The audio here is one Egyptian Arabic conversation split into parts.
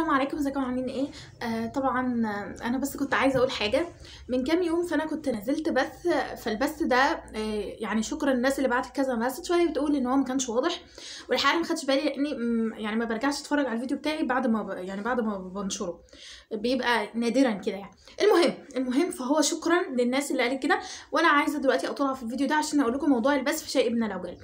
السلام عليكم ازيكم عاملين ايه آه طبعا آه، انا بس كنت عايزه اقول حاجه من كام يوم فانا كنت نزلت بث فالبث ده آه يعني شكرا للناس اللي بعتت كذا مسج شويه بتقول ان هو ما كانش واضح والحقيقه ما خدتش بالي لاني مم، يعني ما برجعش اتفرج على الفيديو بتاعي بعد ما ب... يعني بعد ما بنشره بيبقى نادرا كده يعني المهم المهم فهو شكرا للناس اللي قالت كده وانا عايزه دلوقتي اطلع في الفيديو ده عشان اقول لكم موضوع البث في شيء من الاوجال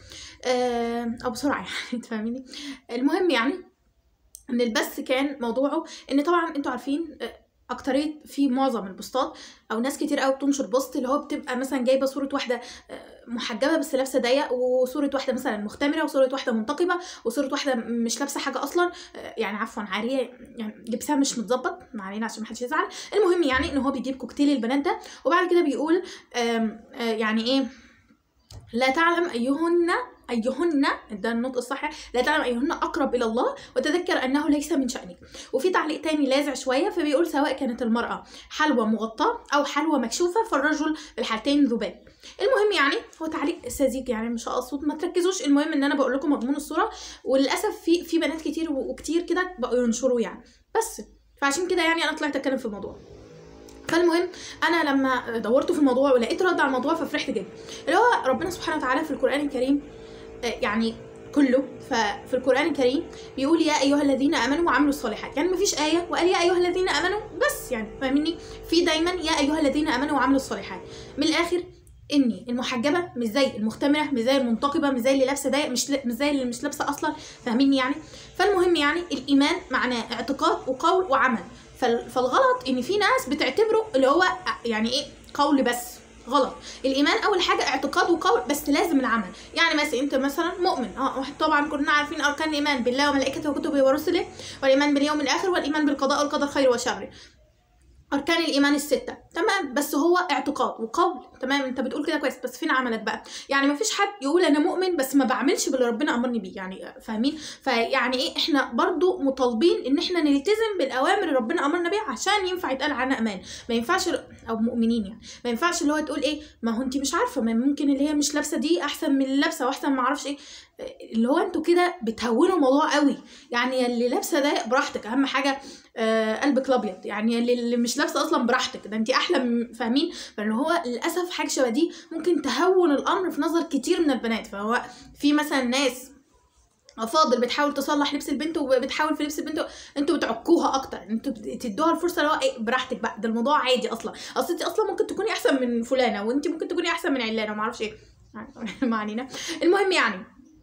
آه او بسرعه يعني تفهميني المهم يعني ان البث كان موضوعه ان طبعا انتوا عارفين آه، اكتريه في معظم البوستات او ناس كتير قوي بتنشر بوست اللي هو بتبقى مثلا جايبه صوره واحده آه، محجبه بس لابسه ضيق وصوره واحده مثلا مختمره وصوره واحده منتقبه وصوره واحده مش لابسه حاجه اصلا آه، يعني عفوا عاريه يعني لبسها مش متظبط ما علينا عشان محدش يزعل المهم يعني ان هو بيجيب كوكتيل البنات ده وبعد كده بيقول آم، آه، يعني ايه لا تعلم ايهن ايهن ده النطق الصح لا تعلم ايهن اقرب الى الله وتذكر انه ليس من شانك وفي تعليق تاني لاذع شويه فبيقول سواء كانت المراه حلوى مغطاه او حلوى مكشوفه فالرجل في الحالتين ذباب المهم يعني هو تعليق ساذج يعني مش اقصد ما تركزوش المهم ان انا بقول لكم مضمون الصوره وللاسف في في بنات كتير وكتير كده بقوا ينشروا يعني بس فعشان كده يعني انا طلعت اتكلم في الموضوع فالمهم انا لما دورت في الموضوع ولقيت رد على الموضوع ففرحت جدا اللي هو ربنا سبحانه وتعالى في القران الكريم آه، يعني كله ففي القران الكريم بيقول يا ايها الذين امنوا وعملوا الصالحات يعني مفيش ايه وقال يا ايها الذين امنوا بس يعني فاهميني في دايما يا ايها الذين امنوا وعملوا الصالحات من الاخر اني المحجبه مش زي المختمره مش زي المنتقبه مش زي اللي لابسه ضيق مش مش زي اللي مش لابسه اصلا فاهميني يعني فالمهم يعني الايمان معناه اعتقاد وقول وعمل فال- فالغلط ان في ناس بتعتبره اللي هو يعني ايه قول بس غلط الايمان اول حاجه اعتقاد وقول بس لازم العمل يعني مثلا انت مثلا مؤمن اه واحد طبعا كلنا عارفين اركان الايمان بالله وملائكته وكتبه ورسله والايمان باليوم الاخر والايمان بالقضاء والقدر خير وشر اركان الايمان السته تمام بس هو اعتقاد وقول تمام انت بتقول كده كويس بس فين عملك بقى يعني ما فيش حد يقول انا مؤمن بس ما بعملش باللي ربنا امرني بيه يعني فاهمين فيعني ايه احنا برضو مطالبين ان احنا نلتزم بالاوامر اللي ربنا امرنا بيها عشان ينفع يتقال عنها امان ما ينفعش او مؤمنين يعني ما ينفعش اللي هو تقول ايه ما هو انت مش عارفه ما ممكن اللي هي مش لابسه دي احسن من اللي لابسه واحسن ما اعرفش ايه اللي هو انتوا كده بتهونوا الموضوع قوي يعني اللي لابسه ده براحتك اهم حاجه آه قلبك الابيض يعني اللي, اللي مش لابسه اصلا براحتك ده انت احلى من- فاهمين فاللي هو للاسف حاجه شبه دي ممكن تهون الامر في نظر كتير من البنات فهو في مثلا ناس افاضل بتحاول تصلح لبس البنت وبتحاول في لبس البنت انتوا بتعكوها اكتر انتوا بتدوها الفرصه اللي هو ايه براحتك بقى ده الموضوع عادي اصلا اصل انت اصلا ممكن تكوني احسن من فلانه وانت ممكن تكوني احسن من علانه وما اعرفش ايه يعني ما علينا المهم يعني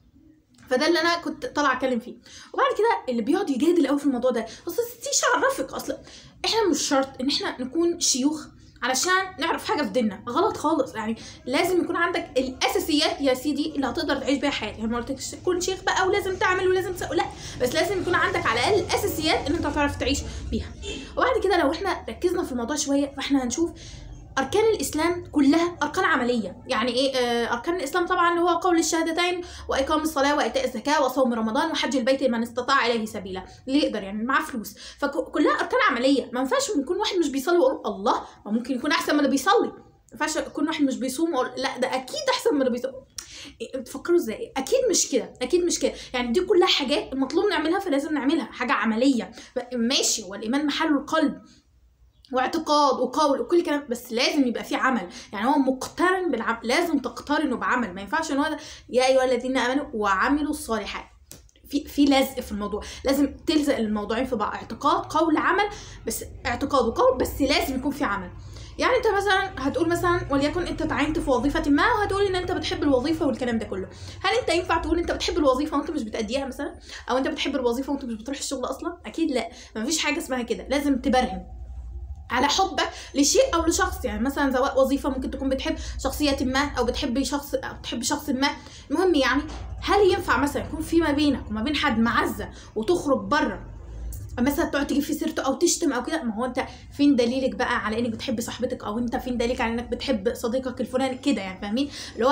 فده اللي انا كنت طالعه اتكلم فيه وبعد كده اللي بيقعد يجادل قوي في الموضوع ده اصل ستيش عرفك اصلا احنا مش شرط ان احنا نكون شيوخ علشان نعرف حاجه في ديننا غلط خالص يعني لازم يكون عندك الاساسيات يا سيدي اللي هتقدر تعيش بيها حياتك يعني ما قلتلكش تكون شيخ بقى ولازم تعمل ولازم تسوي لا بس لازم يكون عندك على الاقل الاساسيات اللي انت هتعرف تعيش بيها وبعد كده لو احنا ركزنا في الموضوع شويه فاحنا هنشوف اركان الاسلام كلها اركان عمليه يعني ايه آه، اركان الاسلام طبعا اللي هو قول الشهادتين واقام الصلاه وايتاء الزكاه وصوم رمضان وحج البيت من استطاع اليه سبيلا اللي يقدر يعني معاه فلوس فكلها اركان عمليه ما ينفعش يكون واحد مش بيصلي ويقول الله ما ممكن يكون احسن من اللي بيصلي ما ينفعش يكون واحد مش بيصوم ويقول لا ده اكيد احسن من اللي بيصوم إيه، بتفكروا ازاي اكيد مش كده اكيد مش كده يعني دي كلها حاجات المطلوب نعملها فلازم نعملها حاجه عمليه ماشي هو الايمان محله القلب واعتقاد وقول وكل كلام بس لازم يبقى فيه عمل يعني هو مقترن بالعمل لازم تقترنه بعمل ما ينفعش ان هو ده يا ايها الذين امنوا وعملوا الصالحات في في لزق في الموضوع لازم تلزق الموضوعين في بعض اعتقاد قول عمل بس اعتقاد وقول بس لازم يكون في عمل يعني انت مثلا هتقول مثلا وليكن انت تعينت في وظيفه ما وهتقول ان انت بتحب الوظيفه والكلام ده كله هل انت ينفع تقول انت بتحب الوظيفه وانت مش بتأديها مثلا او انت بتحب الوظيفه وانت مش بتروح الشغل اصلا اكيد لا مفيش حاجه اسمها كده لازم تبرهن على حبك لشيء او لشخص يعني مثلا سواء وظيفه ممكن تكون بتحب شخصيه ما او بتحب شخص او بتحب شخص ما المهم يعني هل ينفع مثلا يكون في ما بينك وما بين حد معزه وتخرج بره مثلا تقعد تجيب في سيرته او تشتم او كده ما هو انت فين دليلك بقى على انك بتحب صاحبتك او انت فين دليلك على انك بتحب صديقك الفلاني كده يعني فاهمين اللي هو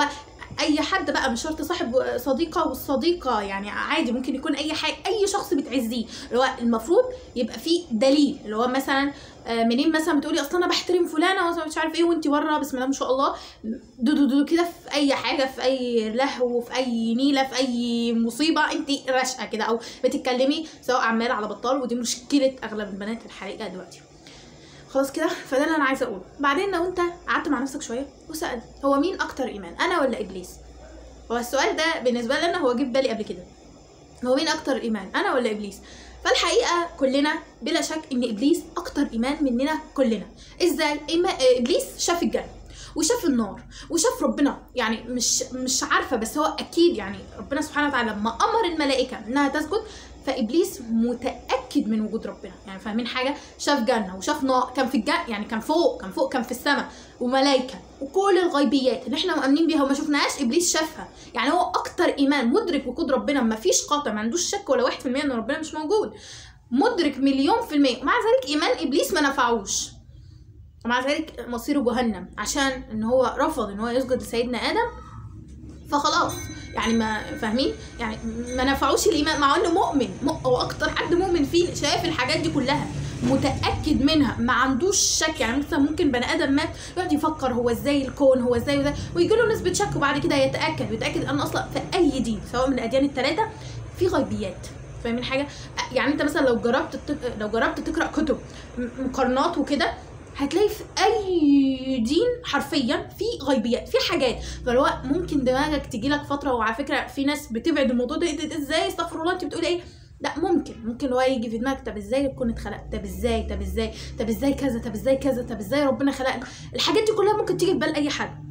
اي حد بقى مش شرط صاحب صديقه والصديقه يعني عادي ممكن يكون اي حاجه اي شخص بتعزيه اللي هو المفروض يبقى فيه دليل اللي هو مثلا آه، منين مثلا بتقولي اصل انا بحترم فلانه مثلا مش عارف ايه وانت بره بسم الله ما شاء الله دو دو دو كده في اي حاجه في اي لهو في اي نيله في اي مصيبه انت راشقه كده او بتتكلمي سواء عمال على بطال ودي مشكله اغلب البنات الحقيقه دلوقتي خلاص كده فده اللي انا عايزه اقوله بعدين لو انت قعدت مع نفسك شويه وسالت هو مين اكتر ايمان انا ولا ابليس هو السؤال ده بالنسبه لنا هو جه في بالي قبل كده هو مين اكتر ايمان انا ولا ابليس فالحقيقه كلنا بلا شك ان ابليس اكتر ايمان مننا كلنا ازاي إيما... ابليس شاف الجنه وشاف النار وشاف ربنا يعني مش مش عارفه بس هو اكيد يعني ربنا سبحانه وتعالى لما امر الملائكه انها تسجد فابليس متاكد من وجود ربنا يعني فاهمين حاجه شاف جنه وشاف نار كان في الجنه يعني كان فوق كان فوق كان في السماء وملائكه وكل الغيبيات اللي احنا مؤمنين بيها وما شفناهاش ابليس شافها يعني هو اكتر ايمان مدرك وجود ربنا ما فيش قاطع ما عندوش شك ولا 1% ان ربنا مش موجود مدرك مليون في المية ومع ذلك ايمان ابليس ما نفعوش ومع ذلك مصيره جهنم عشان ان هو رفض ان هو يسجد لسيدنا ادم فخلاص يعني ما فاهمين يعني ما نفعوش الايمان مع انه مؤمن م- هو اكتر حد مؤمن فيه شايف الحاجات دي كلها متاكد منها ما عندوش شك يعني مثلا ممكن بني ادم مات يقعد يفكر هو ازاي الكون هو ازاي وده ويجي له نسبه شك وبعد كده يتاكد ويتاكد ان اصلا في اي دين سواء من الاديان الثلاثه في غيبيات فاهمين حاجه يعني انت مثلا لو جربت تت- لو جربت تقرا كتب م- مقارنات وكده هتلاقي في اي دين حرفيا في غيبيات في حاجات فاللي هو ممكن دماغك تجي لك فتره وعلى فكره في ناس بتبعد الموضوع ده إيه ده- ازاي استغفر الله انت بتقولي ايه لا ممكن ممكن هو يجي في دماغك طب ازاي الكون اتخلق طب ازاي طب ازاي طب ازاي كذا طب ازاي كذا طب ازاي ربنا خلقنا الحاجات دي كلها ممكن تيجي في بال اي حد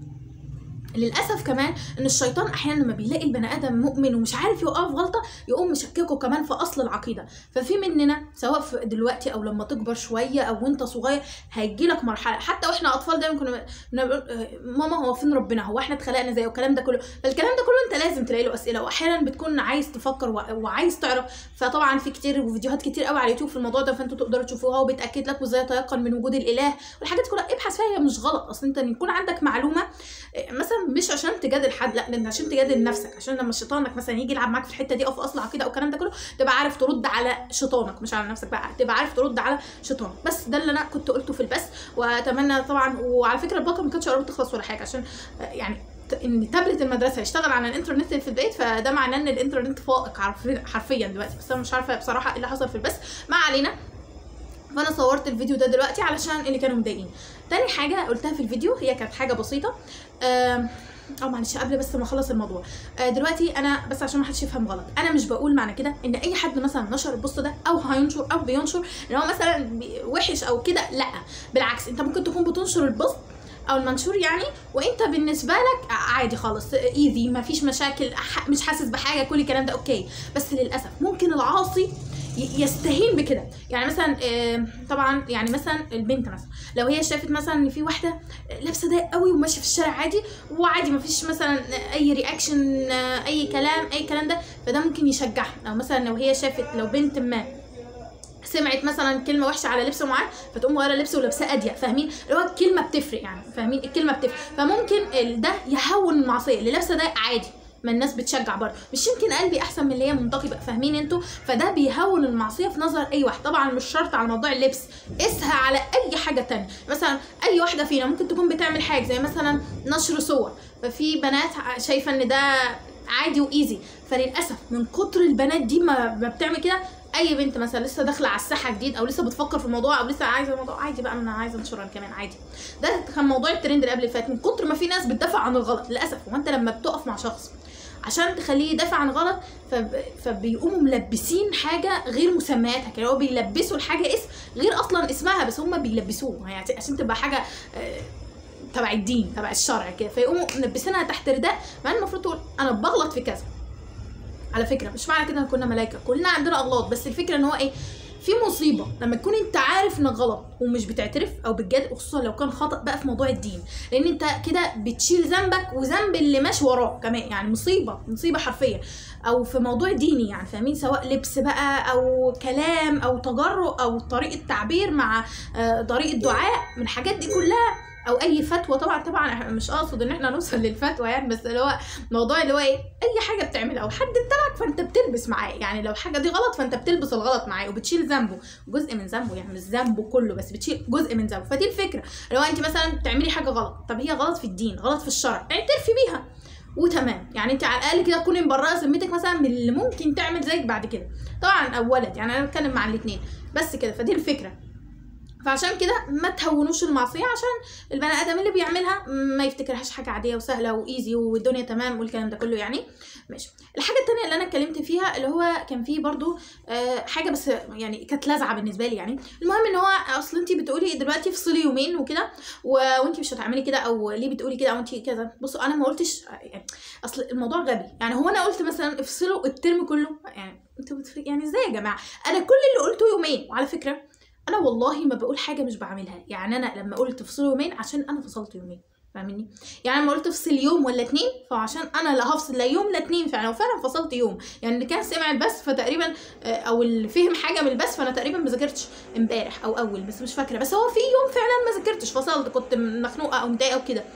للاسف كمان ان الشيطان احيانا لما بيلاقي البني ادم مؤمن ومش عارف يوقف غلطه يقوم مشككه كمان في اصل العقيده ففي مننا سواء في دلوقتي او لما تكبر شويه او وانت صغير هيجي لك مرحله حتى واحنا اطفال دايما كنا كنا بنقول آه، ماما هو فين ربنا هو احنا اتخلقنا زي والكلام ده كله فالكلام ده كله انت لازم تلاقي له اسئله واحيانا بتكون عايز تفكر و- وعايز تعرف فطبعا في كتير وفيديوهات كتير قوي على اليوتيوب في الموضوع ده فانتوا تقدروا تشوفوها وبتاكد لك وازاي يتيقن من وجود الاله والحاجات دي كلها ابحث فيها هي مش غلط اصل انت إن يكون عندك معلومه آه، مثلا مش عشان تجادل حد لا لان عشان تجادل نفسك عشان لما شيطانك مثلا يجي يلعب معاك في الحته دي او في اصل عقيده او الكلام ده كله تبقى عارف ترد على شيطانك مش على نفسك بقى تبقى عارف ترد على شيطانك بس ده اللي انا كنت قلته في البث واتمنى طبعا وعلى فكره الباقه ما كانتش قربت تخلص ولا حاجه عشان آه، يعني ت- ان تابلت المدرسه يشتغل على الانترنت اللي في البيت فده معناه ان الانترنت فائق عارف- حرفيا دلوقتي بس انا مش عارفه بصراحه ايه اللي حصل في البث ما علينا فانا صورت الفيديو ده دلوقتي علشان اللي كانوا مضايقين تاني حاجه قلتها في الفيديو هي كانت حاجه بسيطه آم، او معلش قبل بس ما اخلص الموضوع آه، دلوقتي انا بس عشان ما حدش يفهم غلط انا مش بقول معنى كده ان اي حد مثلا نشر البوست ده او هينشر او بينشر ان هو مثلا بي- وحش او كده لا بالعكس انت ممكن تكون بتنشر البوست او المنشور يعني وانت بالنسبه لك عادي خالص ايزي ما فيش مشاكل ح- مش حاسس بحاجه كل الكلام ده اوكي بس للاسف ممكن العاصي ي- يستهين بكده يعني مثلا آه، طبعا يعني مثلا البنت مثلا لو هي شافت مثلا ان في واحده لابسه ضيق قوي وماشيه في الشارع عادي وعادي ما فيش مثلا اي رياكشن اي كلام اي كلام ده فده ممكن يشجعها او مثلا لو هي شافت لو بنت ما سمعت مثلا كلمه وحشه على لبس معين فتقوم مغيره لبس ولابساه اضيق فاهمين اللي هو الكلمه بتفرق يعني فاهمين الكلمه بتفرق فممكن ال- ده يهون المعصيه اللي لابسه ده عادي ما الناس بتشجع برضه مش يمكن قلبي احسن من اللي هي منتقبه فاهمين انتوا فده بيهون المعصيه في نظر اي واحد طبعا مش شرط على موضوع اللبس قسها على اي حاجه تانية مثلا اي واحده فينا ممكن تكون بتعمل حاجه زي مثلا نشر صور ففي بنات ع- شايفه ان ده عادي وايزي فللاسف من كتر البنات دي ما ما بتعمل كده اي بنت مثلا لسه داخله على الساحه جديد او لسه بتفكر في الموضوع او لسه عايزه الموضوع عادي بقى انا عايزه انشر انا كمان عادي ده كان موضوع الترند اللي قبل اللي فات من كتر ما في ناس بتدافع عن الغلط للاسف هو انت لما بتقف مع شخص عشان تخليه يدافع عن غلط فب... فبيقوموا ملبسين حاجه غير مسمياتها كده هو بيلبسوا الحاجه اسم غير اصلا اسمها بس هم بيلبسوه يعني عشان تبقى حاجه آه، تبع الدين تبع الشرع كده فيقوموا ملبسينها تحت رداء مع ان المفروض تقول انا بغلط في كذا على فكره مش معنى كده ان كنا ملائكه كلنا عندنا اغلاط بس الفكره ان هو ايه في مصيبه لما تكون انت عارف انك غلط ومش بتعترف او بتجادل وخصوصا لو كان خطا بقى في موضوع الدين لان انت كده بتشيل ذنبك وذنب اللي ماشي وراه كمان يعني مصيبه مصيبه حرفيا او في موضوع ديني يعني فاهمين سواء لبس بقى او كلام او تجرؤ او طريقه تعبير مع آه، طريقه دعاء من الحاجات دي كلها او اي فتوى طبعا طبعا إحنا مش اقصد ان احنا نوصل للفتوى يعني بس اللي هو موضوع اللي هو ايه اي حاجه بتعملها او حد اتبعك فانت بتلبس معاه يعني لو حاجه دي غلط فانت بتلبس الغلط معاه وبتشيل ذنبه جزء من ذنبه يعني مش ذنبه كله بس بتشيل جزء من ذنبه فدي الفكره لو انت مثلا بتعملي حاجه غلط طب هي غلط في الدين غلط في الشرع اعترفي بيها وتمام يعني انت على الاقل كده تكوني مبرئه ذمتك مثلا من اللي ممكن تعمل زيك بعد كده طبعا او ولد يعني انا بتكلم مع الاثنين بس كده فدي الفكره فعشان كده ما تهونوش المعصيه عشان البني ادم اللي بيعملها ما يفتكرهاش حاجه عاديه وسهله وايزي والدنيا تمام والكلام ده كله يعني ماشي الحاجه التانية اللي انا اتكلمت فيها اللي هو كان فيه برضو آه حاجه بس يعني كانت لازعه بالنسبه لي يعني المهم ان هو اصل انت بتقولي دلوقتي افصلي يومين وكده و- وانت مش هتعملي كده او ليه بتقولي كده او انت كذا بصوا انا ما قلتش يعني اصل الموضوع غبي يعني هو انا قلت مثلا افصلوا الترم كله يعني انتوا بتف... يعني ازاي يا جماعه انا كل اللي قلته يومين وعلى فكره انا والله ما بقول حاجه مش بعملها يعني انا لما قلت افصلوا يومين عشان انا فصلت يومين فاهمني يعني لما قلت افصل يوم ولا اتنين فعشان انا لا هفصل لا يوم لا اتنين فعلا وفعلا فصلت يوم يعني اللي كان سمع البث فتقريبا آه، او اللي فهم حاجه من البث فانا تقريبا ما ذاكرتش امبارح او اول بس مش فاكره بس هو في يوم فعلا ما ذاكرتش فصلت كنت مخنوقه او متضايقه وكده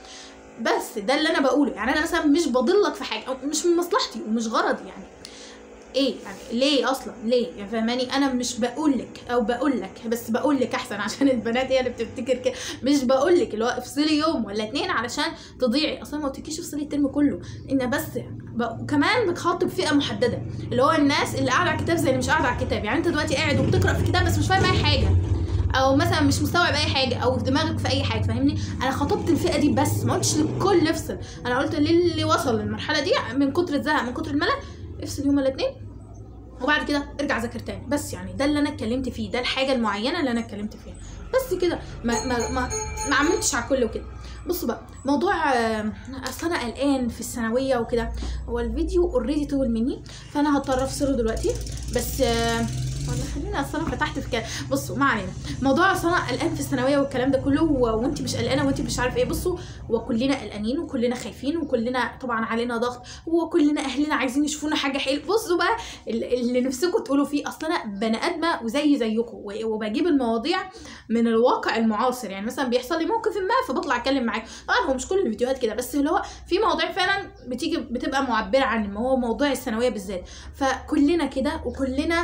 بس ده اللي انا بقوله يعني انا مثلا مش بضلك في حاجه او مش من مصلحتي ومش غرضي يعني ايه يعني ليه اصلا ليه يعني فاهماني انا مش بقول لك او بقول لك بس بقول لك احسن عشان البنات هي اللي بتفتكر كده مش بقول لك اللي هو افصلي يوم ولا اتنين علشان تضيعي اصلا ما قلتلكيش افصلي الترم كله ان بس ب... كمان بتخاطب فئه محدده اللي هو الناس اللي قاعده على الكتاب زي اللي مش قاعده على الكتاب يعني انت دلوقتي قاعد وبتقرا في كتاب بس مش فاهم اي حاجه او مثلا مش مستوعب اي حاجه او في دماغك في اي حاجه فاهمني انا خاطبت الفئه دي بس ما قلتش للكل افصل انا قلت للي وصل للمرحله دي من كتر الزهق من كتر الملل افصل يوم ولا اتنين وبعد كده ارجع ذاكر تاني بس يعني ده اللي انا اتكلمت فيه ده الحاجه المعينه اللي انا اتكلمت فيها بس كده ما ما ما, ما عملتش على الكل وكده بصوا بقى موضوع آه، اصل انا قلقان في الثانويه وكده هو الفيديو اوريدي طول مني فانا هضطر افصله دلوقتي بس آه، ولا خلينا اصل انا فتحت في كده بصوا ما علينا موضوع اصل انا قلقان في الثانويه والكلام ده كله و- وانت مش قلقانه وانت مش عارف ايه بصوا وكلنا قلقانين وكلنا خايفين وكلنا طبعا علينا ضغط وكلنا اهلنا عايزين يشوفونا حاجه حلوه بصوا بقى ال- اللي نفسكم تقولوا فيه اصل انا بني ادمه وزي زيكم و- وبجيب المواضيع من الواقع المعاصر يعني مثلا بيحصل لي موقف ما فبطلع اتكلم معاك طبعا هو مش كل الفيديوهات كده بس اللي هو في مواضيع فعلا بتيجي بتبقى معبره عن ما هو موضوع الثانويه بالذات فكلنا كده وكلنا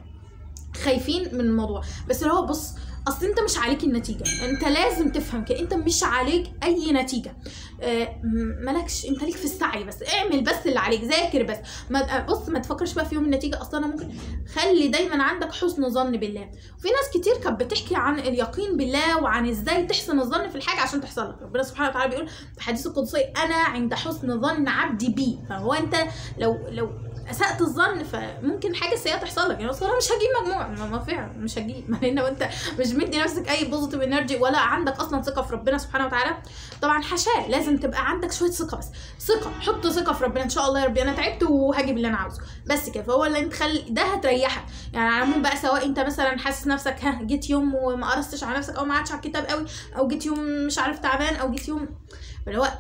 خايفين من الموضوع بس اللي هو بص اصل انت مش عليك النتيجه انت لازم تفهم كده انت مش عليك اي نتيجه آه، م- مالكش انت ليك في السعي بس اعمل بس اللي عليك ذاكر بس ما آه، بص ما تفكرش بقى في يوم النتيجه اصلا انا ممكن خلي دايما عندك حسن ظن بالله وفي ناس كتير كانت بتحكي عن اليقين بالله وعن ازاي تحسن الظن في الحاجه عشان تحصل لك ربنا سبحانه وتعالى بيقول في الحديث القدسي انا عند حسن ظن عبدي بي فهو انت لو لو اسأت الظن فممكن حاجه سيئه تحصل لك يعني اصل انا مش هجيب مجموع ما ما فعلا مش هجيب ما لان انت مش مدي نفسك اي بوزيتيف انرجي ولا عندك اصلا ثقه في ربنا سبحانه وتعالى طبعا حاشاه لازم تبقى عندك شويه ثقه بس ثقه حط ثقه في ربنا ان شاء الله يا ربي انا تعبت وهجيب اللي انا عاوزه بس كده فهو اللي انت خلي ده هتريحك يعني على العموم بقى سواء انت مثلا حاسس نفسك ها جيت يوم وما قرصتش على نفسك او ما قعدتش على الكتاب قوي او جيت يوم مش عارف تعبان او جيت يوم اللي هو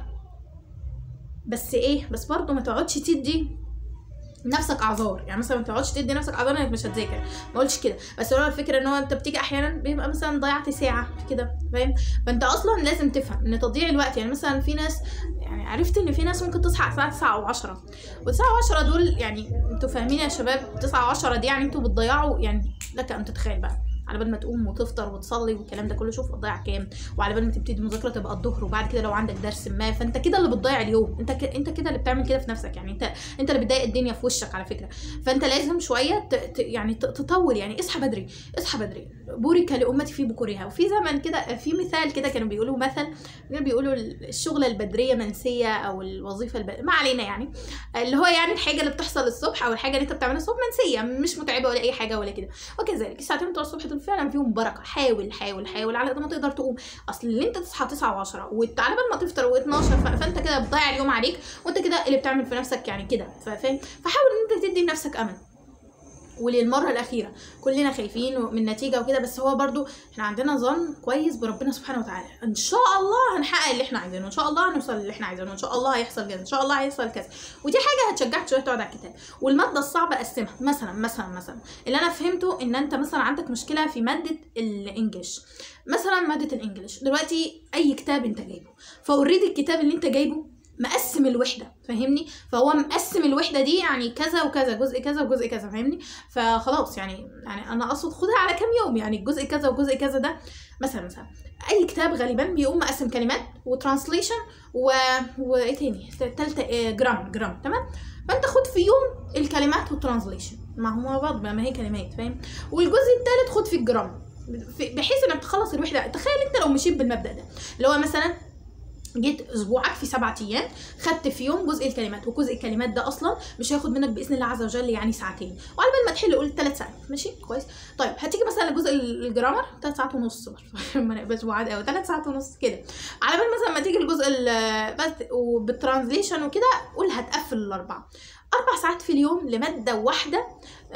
بس ايه بس برضه ما تقعدش تدي نفسك اعذار يعني مثلا ما تقعدش تدي نفسك اعذار انك مش هتذاكر ما قلتش كده بس هو الفكره ان هو انت بتيجي احيانا بيبقى مثلا ضيعت ساعه كده فاهم فانت اصلا لازم تفهم ان تضييع الوقت يعني مثلا في ناس يعني عرفت ان في ناس ممكن تصحى الساعه 9 او 10 و9 و10 دول يعني انتوا فاهمين يا شباب 9 و10 دي يعني انتوا بتضيعوا يعني لك ان تتخيل بقى على بال ما تقوم وتفطر وتصلي والكلام ده كله شوف هتضيع كام وعلى بال ما تبتدي مذاكره تبقى الظهر وبعد كده لو عندك درس ما فانت كده اللي بتضيع اليوم انت ك... انت كده اللي بتعمل كده في نفسك يعني انت انت اللي بتضايق الدنيا في وشك على فكره فانت لازم شويه ت... ت... يعني ت... تطول يعني اصحى بدري اصحى بدري بورك لامتي في بكورها وفي زمن كده في مثال كده كانوا بيقولوا مثل كانوا بيقولوا الشغله البدريه منسيه او الوظيفه الب... ما علينا يعني اللي هو يعني الحاجه اللي بتحصل الصبح او الحاجه اللي انت بتعملها الصبح منسيه مش متعبه ولا اي حاجه ولا كده وكذلك الساعتين بتوع الصبح دول فعلا فيهم بركه حاول حاول حاول على قد ما تقدر تقوم اصل اللي انت تصحى 9 و10 وعلى بال ما تفطر و12 فانت كده بتضيع اليوم عليك وانت كده اللي بتعمل في نفسك يعني كده فاهم فحاول ان انت تدي لنفسك امل وللمره الاخيره كلنا خايفين من النتيجه وكده بس هو برضو احنا عندنا ظن كويس بربنا سبحانه وتعالى ان شاء الله هنحقق اللي احنا عايزينه ان شاء الله هنوصل اللي احنا عايزينه ان شاء الله هيحصل كذا ان شاء الله هيحصل كذا ودي حاجه هتشجعك شويه تقعد على الكتاب والماده الصعبه قسمها مثلا مثلا مثلا اللي انا فهمته ان انت مثلا عندك مشكله في ماده الانجليش مثلا ماده الانجليش دلوقتي اي كتاب انت جايبه فاوريدي الكتاب اللي انت جايبه مقسم الوحده فاهمني فهو مقسم الوحده دي يعني كذا وكذا جزء كذا وجزء كذا فاهمني فخلاص يعني يعني انا اقصد خدها على كام يوم يعني الجزء كذا وجزء كذا ده مثلا مثلا اي كتاب غالبا بيقوم مقسم كلمات وترانسليشن و... وايه تاني تالتة جرام جرام تمام فانت خد في يوم الكلمات والترانسليشن ما هو بعض ما هي كلمات فاهم والجزء الثالث خد في الجرام بحيث انك تخلص الوحده تخيل انت لو مشيت بالمبدا ده اللي هو مثلا جيت اسبوعك في سبعة ايام خدت في يوم جزء الكلمات وجزء الكلمات ده اصلا مش هياخد منك باذن الله عز وجل يعني ساعتين وعلى بال ما تحل قول ثلاث ساعات ماشي كويس طيب هتيجي مثلا لجزء الجرامر ثلاث ساعات ونص ما نبقاش بعاد قوي ثلاث ساعات ونص كده على بال مثلا ما تيجي الجزء بس وبالترانزليشن وكده قول هتقفل الاربعه اربع ساعات في اليوم لماده واحده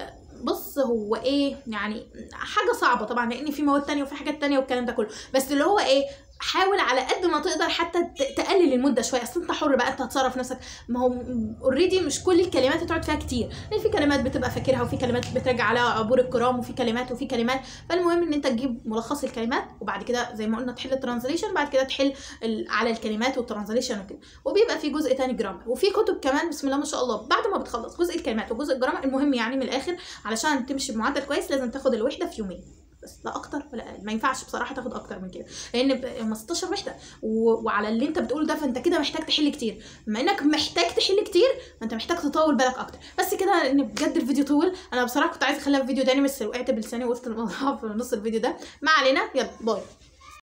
بص هو ايه يعني حاجه صعبه طبعا لان في مواد تانية وفي حاجات تانية والكلام ده كله بس اللي هو ايه حاول على قد ما تقدر حتى تقلل المده شويه اصل انت حر بقى انت هتصرف نفسك ما هو اوريدي مش كل الكلمات هتقعد فيها كتير لان في كلمات بتبقى فاكرها وفي كلمات بتراجع عليها عبور الكرام وفي كلمات وفي كلمات فالمهم ان انت تجيب ملخص الكلمات وبعد كده زي ما قلنا تحل الترانزليشن بعد كده تحل على الكلمات والترانزليشن وكده وبيبقى في جزء تاني جرامر وفي كتب كمان بسم الله ما شاء الله بعد ما بتخلص جزء الكلمات وجزء الجرامر المهم يعني من الاخر علشان تمشي بمعدل كويس لازم تاخد الوحده في يومين بس لا اكتر ولا اقل ما ينفعش بصراحه تاخد اكتر من كده لان هم 16 وحده و... وعلى اللي انت بتقوله ده فانت كده محتاج تحل كتير بما انك محتاج تحل كتير فانت محتاج تطول بالك اكتر بس كده ان بجد الفيديو طول انا بصراحه كنت عايزه اخليها فيديو تاني بس وقعت بلساني وسط الموضوع في نص الفيديو ده ما علينا يلا باي